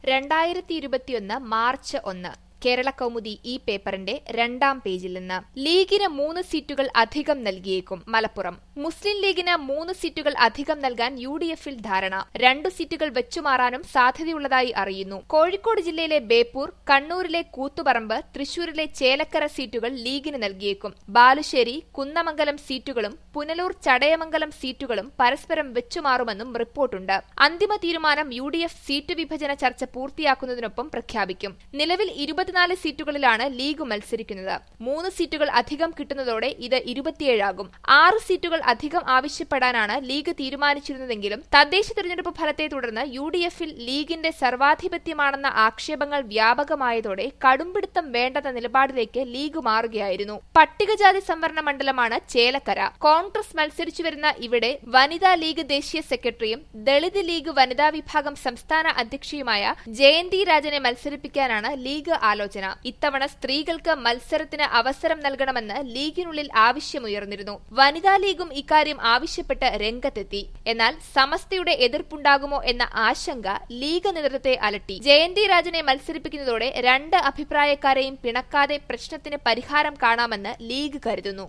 രണ്ടായിരത്തി ഇരുപത്തിയൊന്ന് മാർച്ച് ഒന്ന് കേരള കൗമുദി ഈ പേപ്പറിന്റെ രണ്ടാം പേജിൽ നിന്ന് ലീഗിന് മൂന്ന് സീറ്റുകൾ അധികം നൽകിയേക്കും മലപ്പുറം മുസ്ലിം ലീഗിന് മൂന്ന് സീറ്റുകൾ അധികം നൽകാൻ യു ഡി എഫിൽ ധാരണ രണ്ടു സീറ്റുകൾ വെച്ചുമാറാനും സാധ്യതയുള്ളതായി അറിയുന്നു കോഴിക്കോട് ജില്ലയിലെ ബേപ്പൂർ കണ്ണൂരിലെ കൂത്തുപറമ്പ് തൃശൂരിലെ ചേലക്കര സീറ്റുകൾ ലീഗിന് നൽകിയേക്കും ബാലുശ്ശേരി കുന്നമംഗലം സീറ്റുകളും പുനലൂർ ചടയമംഗലം സീറ്റുകളും പരസ്പരം വെച്ചുമാറുമെന്നും റിപ്പോർട്ടുണ്ട് അന്തിമ തീരുമാനം യു ഡി എഫ് സീറ്റ് വിഭജന ചർച്ച പൂർത്തിയാക്കുന്നതിനൊപ്പം പ്രഖ്യാപിക്കും നിലവിൽ ഇരുപത്തിനാല് സീറ്റുകളിലാണ് ലീഗ് മത്സരിക്കുന്നത് മൂന്ന് സീറ്റുകൾ അധികം കിട്ടുന്നതോടെ ഇത് ഇരുപത്തിയേഴാകും ആറ് സീറ്റുകൾ അധികം ആവശ്യപ്പെടാനാണ് ലീഗ് തീരുമാനിച്ചിരുന്നതെങ്കിലും തദ്ദേശ തിരഞ്ഞെടുപ്പ് ഫലത്തെ തുടർന്ന് യു ഡി എഫിൽ ലീഗിന്റെ സർവാധിപത്യമാണെന്ന ആക്ഷേപങ്ങൾ വ്യാപകമായതോടെ കടുംപിടുത്തം വേണ്ടെന്ന നിലപാടിലേക്ക് ലീഗ് മാറുകയായിരുന്നു പട്ടികജാതി സംവരണ മണ്ഡലമാണ് ചേലക്കര കോൺഗ്രസ് മത്സരിച്ചുവരുന്ന ഇവിടെ വനിതാ ലീഗ് ദേശീയ സെക്രട്ടറിയും ദളിത് ലീഗ് വനിതാ വിഭാഗം സംസ്ഥാന അധ്യക്ഷയുമായ ജയന്തി രാജനെ മത്സരിപ്പിക്കാനാണ് ലീഗ് ആലോചന ഇത്തവണ സ്ത്രീകൾക്ക് മത്സരത്തിന് അവസരം നൽകണമെന്ന് ലീഗിനുള്ളിൽ ആവശ്യമുയർന്നിരുന്നു വനിതാ ലീഗും ഇക്കാര്യം ആവശ്യപ്പെട്ട് രംഗത്തെത്തി എന്നാൽ സമസ്തയുടെ എതിർപ്പുണ്ടാകുമോ എന്ന ആശങ്ക ലീഗ് നേതൃത്വത്തെ അലട്ടി ജയന്തി രാജനെ മത്സരിപ്പിക്കുന്നതോടെ രണ്ട് അഭിപ്രായക്കാരെയും പിണക്കാതെ പ്രശ്നത്തിന് പരിഹാരം കാണാമെന്ന് ലീഗ് കരുതുന്നു